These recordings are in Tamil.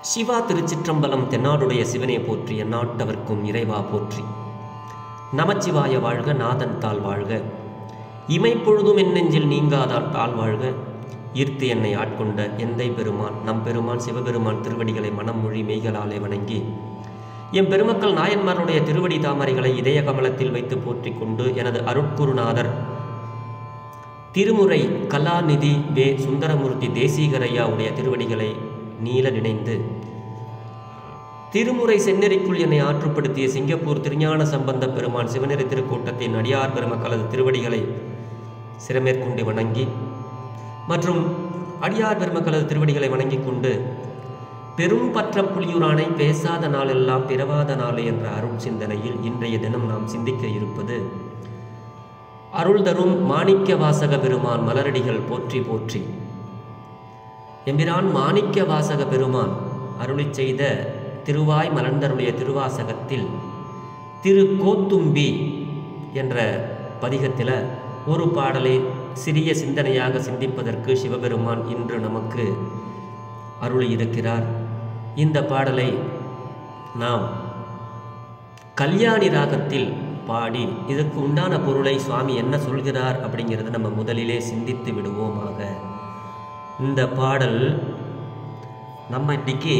சிவா திருச்சிற்றம்பலம் தென்னாடுடைய சிவனே போற்றி எந்நாட்டவர்க்கும் இறைவா போற்றி நமச்சிவாய வாழ்க நாதன் தாள் வாழ்க இமைப்பொழுதும் என் நெஞ்சில் நீங்காதான் தாள் வாழ்க ஈர்த்து என்னை ஆட்கொண்ட எந்தை பெருமான் நம் பெருமான் சிவபெருமான் திருவடிகளை மனம் மொழி மெய்களாலே வணங்கி எம் பெருமக்கள் நாயன்மாருடைய திருவடி தாமரைகளை இதய கமலத்தில் வைத்து போற்றிக் கொண்டு எனது அருட்குருநாதர் திருமுறை கலாநிதி வே சுந்தரமூர்த்தி தேசிகரையா உடைய திருவடிகளை நீல நினைந்து திருமுறை செந்நெறிக்குள் என்னை ஆற்றுப்படுத்திய சிங்கப்பூர் திருஞான சம்பந்த பெருமான் சிவநெறி திருக்கூட்டத்தின் அடியார் பெருமக்களது திருவடிகளை சிறமேற்கொண்டு வணங்கி மற்றும் அடியார் பெருமக்களது திருவடிகளை வணங்கிக் கொண்டு பெரும் பற்ற புலியூரானை பேசாத நாளெல்லாம் பிறவாத நாள் என்ற அருள் சிந்தனையில் இன்றைய தினம் நாம் சிந்திக்க இருப்பது அருள் தரும் மாணிக்க வாசக பெருமான் மலரடிகள் போற்றி போற்றி எம்பிரான் மாணிக்க வாசக பெருமான் அருளிச் செய்த திருவாய் மலர்ந்தருடைய திருவாசகத்தில் திரு கோத்தும்பி என்ற பதிகத்தில் ஒரு பாடலை சிறிய சிந்தனையாக சிந்திப்பதற்கு சிவபெருமான் இன்று நமக்கு அருளி இருக்கிறார் இந்த பாடலை நாம் கல்யாணி ராகத்தில் பாடி இதற்கு உண்டான பொருளை சுவாமி என்ன சொல்கிறார் அப்படிங்கிறத நம்ம முதலிலே சிந்தித்து விடுவோமாக இந்த பாடல் நம்ம இன்னைக்கு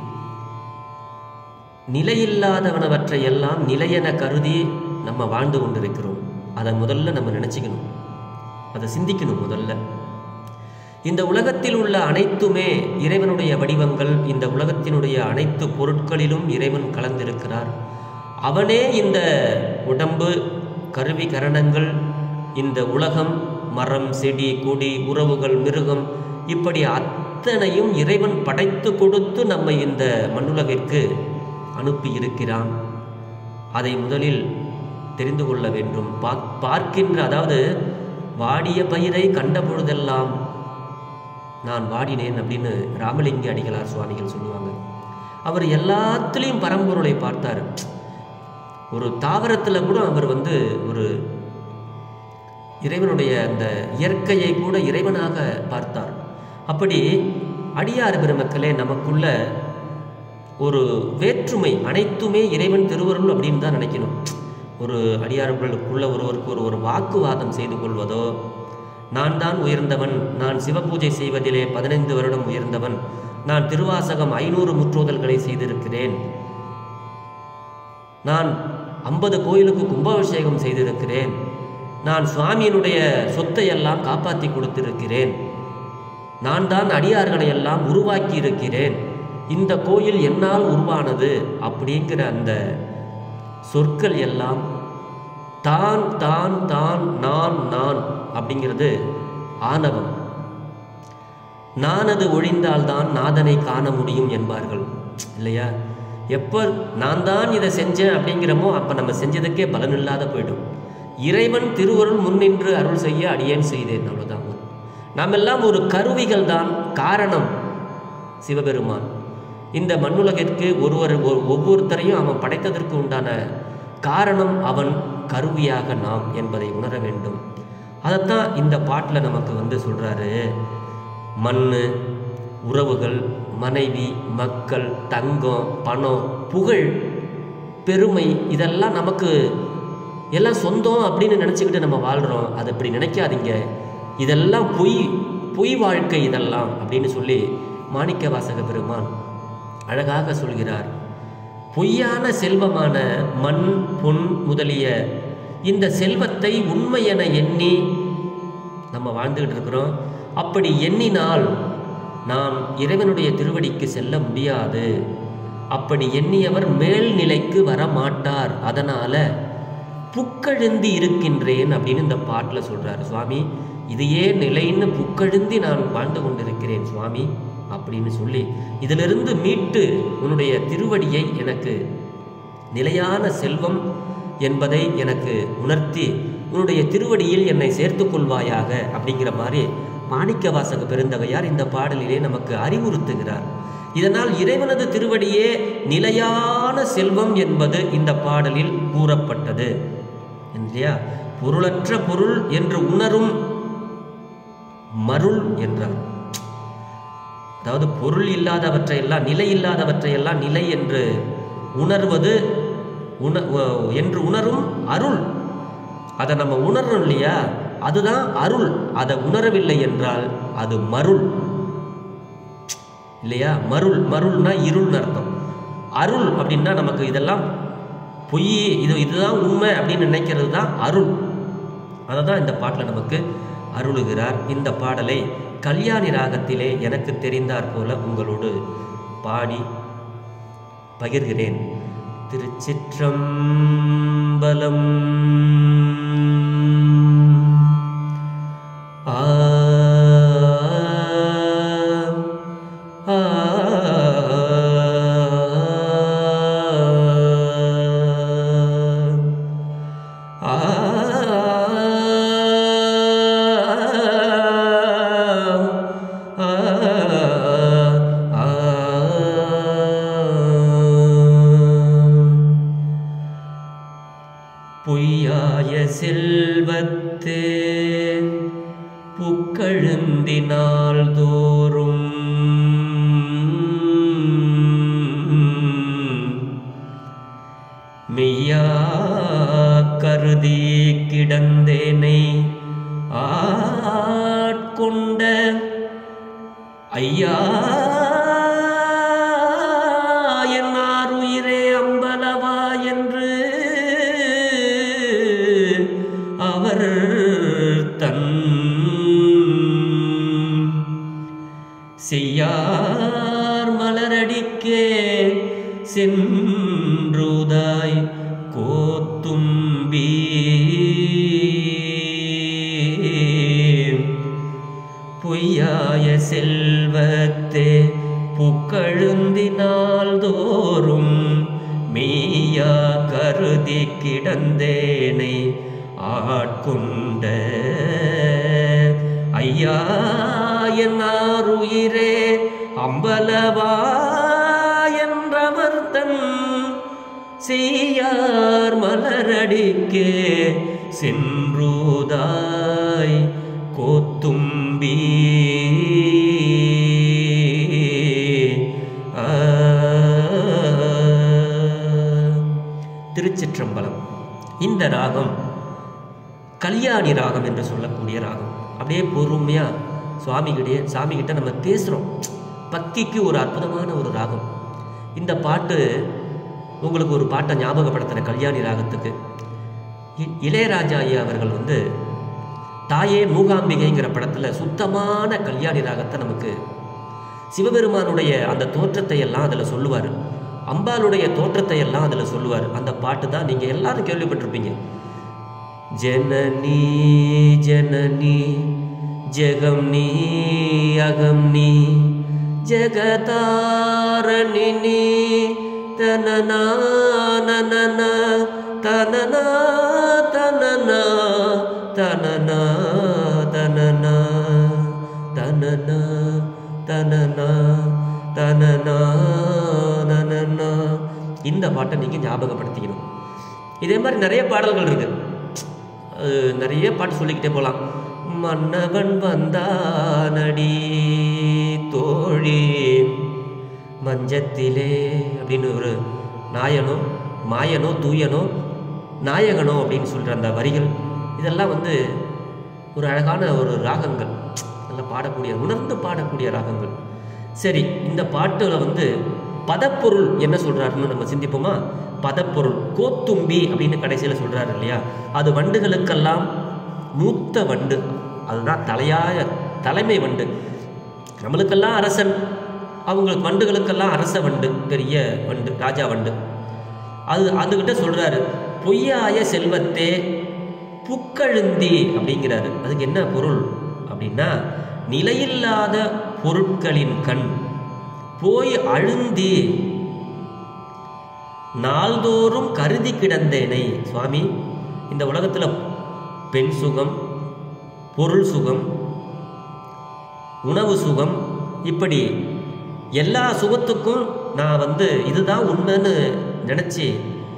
நிலையில்லாதவனவற்றை எல்லாம் நிலையென கருதி நம்ம வாழ்ந்து கொண்டிருக்கிறோம் அதை முதல்ல நம்ம நினச்சிக்கணும் அதை சிந்திக்கணும் முதல்ல இந்த உலகத்தில் உள்ள அனைத்துமே இறைவனுடைய வடிவங்கள் இந்த உலகத்தினுடைய அனைத்து பொருட்களிலும் இறைவன் கலந்திருக்கிறார் அவனே இந்த உடம்பு கருவி கரணங்கள் இந்த உலகம் மரம் செடி கொடி உறவுகள் மிருகம் இப்படி அத்தனையும் இறைவன் படைத்து கொடுத்து நம்மை இந்த மண்ணுலகிற்கு அனுப்பி இருக்கிறான் அதை முதலில் தெரிந்து கொள்ள வேண்டும் பார்க்கின்ற அதாவது வாடிய பயிரை கண்ட பொழுதெல்லாம் நான் வாடினேன் அப்படின்னு ராமலிங்க அடிகளார் சுவாமிகள் சொல்லுவாங்க அவர் எல்லாத்துலேயும் பரம்பொருளை பார்த்தார் ஒரு தாவரத்தில் கூட அவர் வந்து ஒரு இறைவனுடைய அந்த இயற்கையை கூட இறைவனாக பார்த்தார் அப்படி அடியார் பெருமக்களே நமக்குள்ள ஒரு வேற்றுமை அனைத்துமே இறைவன் திருவருள் அப்படின்னு தான் நினைக்கணும் ஒரு அடியார்களுக்குள்ள ஒருவருக்கு ஒரு ஒரு வாக்குவாதம் செய்து கொள்வதோ நான் தான் உயர்ந்தவன் நான் சிவபூஜை செய்வதிலே பதினைந்து வருடம் உயர்ந்தவன் நான் திருவாசகம் ஐநூறு முற்றோதல்களை செய்திருக்கிறேன் நான் ஐம்பது கோயிலுக்கு கும்பாபிஷேகம் செய்திருக்கிறேன் நான் சுவாமியினுடைய சொத்தை எல்லாம் காப்பாற்றி கொடுத்திருக்கிறேன் நான் தான் அடியார்களை எல்லாம் உருவாக்கி இருக்கிறேன் இந்த கோயில் என்னால் உருவானது அப்படிங்கிற அந்த சொற்கள் எல்லாம் தான் தான் தான் நான் நான் அப்படிங்கிறது ஆணவம் நானது ஒழிந்தால்தான் நாதனை காண முடியும் என்பார்கள் இல்லையா எப்போ நான் தான் இதை செஞ்சேன் அப்படிங்கிறமோ அப்போ நம்ம செஞ்சதுக்கே பலன் இல்லாத போயிடும் இறைவன் திருவருள் முன்னின்று அருள் செய்ய அடியேன் செய்தேன் அவ்வளோதான் நாம் எல்லாம் ஒரு கருவிகள் தான் காரணம் சிவபெருமான் இந்த மண்ணுலகிற்கு ஒருவர் ஒவ்வொருத்தரையும் அவன் படைத்ததற்கு உண்டான காரணம் அவன் கருவியாக நாம் என்பதை உணர வேண்டும் அதைத்தான் இந்த பாட்டில் நமக்கு வந்து சொல்கிறாரு மண் உறவுகள் மனைவி மக்கள் தங்கம் பணம் புகழ் பெருமை இதெல்லாம் நமக்கு எல்லாம் சொந்தம் அப்படின்னு நினச்சிக்கிட்டு நம்ம வாழ்கிறோம் அது அப்படி நினைக்காதீங்க இதெல்லாம் பொய் பொய் வாழ்க்கை இதெல்லாம் அப்படின்னு சொல்லி மாணிக்க வாசக பெருமான் அழகாக சொல்கிறார் பொய்யான செல்வமான மண் பொன் முதலிய இந்த செல்வத்தை உண்மை என எண்ணி நம்ம வாழ்ந்துகிட்டு இருக்கிறோம் அப்படி எண்ணினால் நாம் இறைவனுடைய திருவடிக்கு செல்ல முடியாது அப்படி எண்ணியவர் மேல்நிலைக்கு வர மாட்டார் அதனால புக்கழுந்தி இருக்கின்றேன் அப்படின்னு இந்த பாட்டில் சொல்றாரு சுவாமி இதையே நிலைன்னு புக்கழுந்தி நான் வாழ்ந்து கொண்டிருக்கிறேன் சுவாமி அப்படின்னு சொல்லி இதிலிருந்து மீட்டு உன்னுடைய திருவடியை எனக்கு நிலையான செல்வம் என்பதை எனக்கு உணர்த்தி உன்னுடைய திருவடியில் என்னை சேர்த்து கொள்வாயாக அப்படிங்கிற மாதிரி மாணிக்க வாசக பெருந்தகையார் இந்த பாடலிலே நமக்கு அறிவுறுத்துகிறார் இதனால் இறைவனது திருவடியே நிலையான செல்வம் என்பது இந்த பாடலில் கூறப்பட்டது இல்லையா பொருளற்ற பொருள் என்று உணரும் மருள் என்றார் அதாவது பொருள் இல்லாதவற்றையெல்லாம் நிலை இல்லாதவற்றையெல்லாம் நிலை என்று உணர்வது உண உ- என்று உணரும் அருள் அதை நம்ம உணர்றோம் இல்லையா அதுதான் அருள் அதை உணரவில்லை என்றால் அது மருள் இல்லையா மருள் மருள்னா இருள்னு அர்த்தம் அருள் அப்படின்னா நமக்கு இதெல்லாம் பொய் இது இதுதான் உண்மை அப்படின்னு நினைக்கிறது தான் அருள் அதை தான் இந்த பாட்டில் நமக்கு அருளுகிறார் இந்த பாடலை கல்யாணி ராகத்திலே எனக்கு தெரிந்தாற் போல உங்களோடு பாடி பகிர்கிறேன் திருச்சிற்றம்பலம் ஆ ஆ ஆ பொய்யாய செல்வத்தே புக்கழுந்தினால் தோறும் மெய்யா கருதி கிடந்தேனை ஆட்கொண்ட ஐயா என்னார் உயிரே அம்பலவா என்று அவர் தன் செய்யார் மலரடிக்கே சென்றுதாய் கோத்தும்பி பொய்யாய செல்வத்தே புக்கழுந்தினால் தோறும் மெய்யா கருதி கிடந்தேனை ஆட்கொண்ட ஐயா என்னார் உயிரே அம்பலவா என்றமர்த்தன் செய்யார் மலரடிக்கே சென்றூதாய் கோத்தும்பி ஆ. திருச்சிற்றம்பலம் இந்த ராகம் கல்யாணி ராகம் என்று சொல்லக்கூடிய ராகம் அப்படியே பொறுமையாக சுவாமிகிட்டே சாமிகிட்ட நம்ம பேசுகிறோம் பக்திக்கு ஒரு அற்புதமான ஒரு ராகம் இந்த பாட்டு உங்களுக்கு ஒரு பாட்டை ஞாபகப்படுத்துகிறேன் கல்யாணி ராகத்துக்கு இ- இளையராஜா ஐயா அவர்கள் வந்து தாயே மூகாம்பிகைங்கிற படத்தில் சுத்தமான கல்யாணி ராகத்தை நமக்கு சிவபெருமானுடைய அந்த தோற்றத்தை எல்லாம் அதில் சொல்லுவார் அம்பாளுடைய தோற்றத்தை எல்லாம் அதில் சொல்லுவார் அந்த பாட்டு தான் நீங்கள் எல்லாரும் கேள்விப்பட்டிருப்பீங்க ஜனனி ஜனனி ஜெகம் நீ அகம் நீ ஜெகதாரணி நீ தனனா நனன தனனா தனனா தனனா தனனா தனனா தனனா தனனா நனனா இந்த பாட்டை நீங்கள் ஞாபகப்படுத்திக்கணும் இதே மாதிரி நிறைய பாடல்கள் இருக்கு அது நிறைய பாட்டு சொல்லிக்கிட்டே போகலாம் மன்னவன் வந்தானடி தோழி மஞ்சத்திலே அப்படின்னு ஒரு நாயனோ மாயனோ தூயனோ நாயகனோ அப்படின்னு சொல்கிற அந்த வரிகள் இதெல்லாம் வந்து ஒரு அழகான ஒரு ராகங்கள் நல்லா பாடக்கூடிய உணர்ந்து பாடக்கூடிய ராகங்கள் சரி இந்த பாட்டில் வந்து பதப்பொருள் என்ன சொல்றாருன்னு நம்ம சிந்திப்போமா பதப்பொருள் கோத்தும்பி அப்படின்னு கடைசியில் சொல்றாரு இல்லையா அது வண்டுகளுக்கெல்லாம் மூத்த வண்டு அதுதான் தலையாய தலைமை வண்டு நம்மளுக்கெல்லாம் அரசன் அவங்களுக்கு வண்டுகளுக்கெல்லாம் அரச வண்டு பெரிய வண்டு ராஜா வண்டு அது அதுகிட்ட சொல்றாரு பொய்யாய செல்வத்தே புக்கழுந்தி அப்படிங்கிறாரு அதுக்கு என்ன பொருள் அப்படின்னா நிலையில்லாத பொருட்களின் கண் போய் அழுந்தி நாள்தோறும் கருதி கிடந்தேனை சுவாமி இந்த உலகத்தில் பெண் சுகம் பொருள் சுகம் உணவு சுகம் இப்படி எல்லா சுகத்துக்கும் நான் வந்து இதுதான் உண்மைன்னு நினச்சி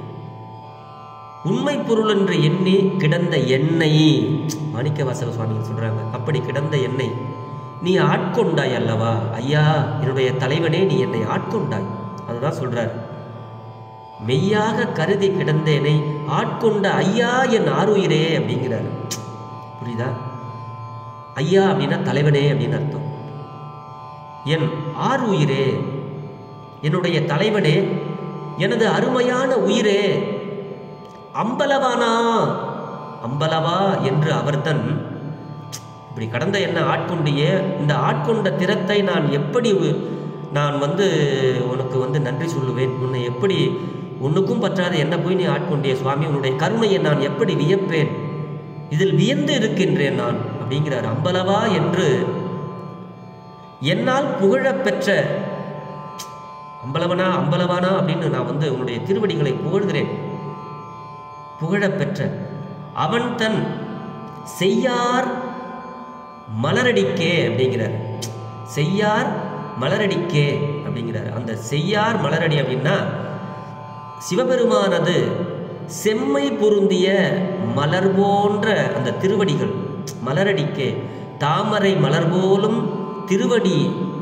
உண்மை பொருள் என்று எண்ணி கிடந்த எண்ணெய் மாணிக்க வாசக சுவாமி சொல்றாங்க அப்படி கிடந்த எண்ணெய் நீ ஆட்கொண்டாய் அல்லவா ஐயா என்னுடைய தலைவனே நீ என்னை ஆட்கொண்டாய் அதுதான் சொல்றார் மெய்யாக கருதி கிடந்தேனை ஆட்கொண்ட ஐயா என் ஆறுயிரே அப்படிங்கிறார் புரியுதா ஐயா அப்படின்னா தலைவனே அப்படின்னு அர்த்தம் என் ஆறுயிரே என்னுடைய தலைவனே எனது அருமையான உயிரே அம்பலவானா அம்பலவா என்று அவர்தன் இப்படி கடந்த என்ன ஆட்கொண்டியே இந்த ஆட்கொண்ட திறத்தை நான் எப்படி உ- நான் வந்து உனக்கு வந்து நன்றி சொல்லுவேன் உன்னை எப்படி உன்னுக்கும் பற்றாத என்ன போய் நீ ஆட்கொண்டிய சுவாமி உன்னுடைய கருணையை நான் எப்படி வியப்பேன் இதில் வியந்து இருக்கின்றேன் நான் அப்படிங்கிறார் அம்பலவா என்று என்னால் புகழப் பெற்ற அம்பலவனா அம்பலவானா அப்படின்னு நான் வந்து உன்னுடைய திருவடிகளை புகழ்கிறேன் புகழப் பெற்ற அவன் தன் செய்யார் மலரடிக்கே அப்படிங்கிறார் செய்யார் மலரடிக்கே அப்படிங்கிறார் அந்த செய்யார் மலரடி அப்படின்னா சிவபெருமானது செம்மை பொருந்திய மலர் போன்ற அந்த திருவடிகள் மலரடிக்கே தாமரை மலர் போலும் திருவடி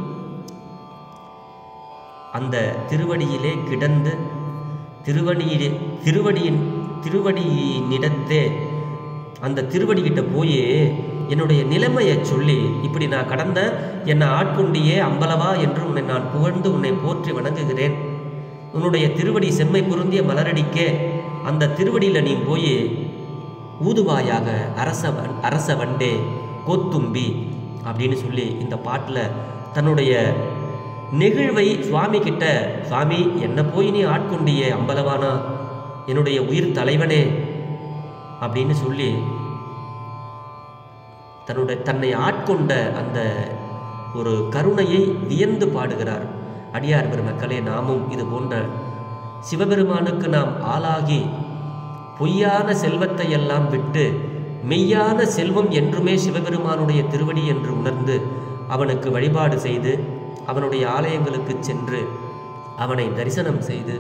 அந்த திருவடியிலே கிடந்து திருவடியிலே திருவடியின் திருவடியினிடத்தே அந்த திருவடிகிட்ட போய் என்னுடைய நிலைமையை சொல்லி இப்படி நான் கடந்த என்னை ஆட்கொண்டியே அம்பலவா என்று உன்னை நான் புகழ்ந்து உன்னை போற்றி வணங்குகிறேன் உன்னுடைய திருவடி செம்மை பொருந்திய மலரடிக்கே அந்த திருவடியில் நீ போய் ஊதுவாயாக அரச வ- அரச வண்டே கோத்தும்பி அப்படின்னு சொல்லி இந்த பாட்டில் தன்னுடைய நெகிழ்வை சுவாமி கிட்ட சுவாமி என்ன போய் நீ ஆட்கொண்டியே அம்பலவானா என்னுடைய உயிர் தலைவனே அப்படின்னு சொல்லி தன்னுடைய தன்னை ஆட்கொண்ட அந்த ஒரு கருணையை வியந்து பாடுகிறார் அடியார் பெருமக்களே நாமும் இது போன்ற சிவபெருமானுக்கு நாம் ஆளாகி பொய்யான செல்வத்தை எல்லாம் விட்டு மெய்யான செல்வம் என்றுமே சிவபெருமானுடைய திருவடி என்று உணர்ந்து அவனுக்கு வழிபாடு செய்து அவனுடைய ஆலயங்களுக்கு சென்று அவனை தரிசனம் செய்து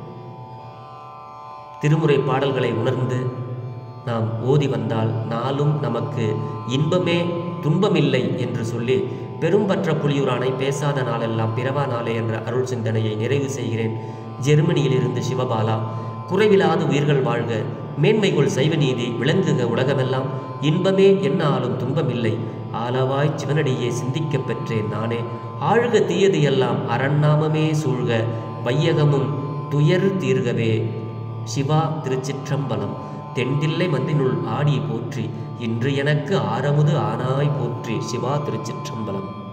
திருமுறை பாடல்களை உணர்ந்து நாம் ஓதி வந்தால் நாளும் நமக்கு இன்பமே துன்பமில்லை என்று சொல்லி பெரும்பற்ற புலியூரானை பேசாத நாளெல்லாம் பிறவா நாளே என்ற அருள் சிந்தனையை நிறைவு செய்கிறேன் ஜெர்மனியிலிருந்து சிவபாலா குறைவிலாது உயிர்கள் வாழ்க மேன்மைக்குள் சைவ நீதி விளங்குக உலகமெல்லாம் இன்பமே என்னாலும் துன்பமில்லை ஆலவாய் சிவனடியே சிந்திக்கப் பெற்றேன் நானே ஆழ்க தீயது எல்லாம் அரண்நாமமே சூழ்க வையகமும் துயர் தீர்கவே சிவா திருச்சிற்றம்பலம் தெண்டில்லை மன்றினுள் ஆடி போற்றி இன்று எனக்கு ஆரமுது ஆனாய் போற்றி சிவா திருச்சிற்றம்பலம்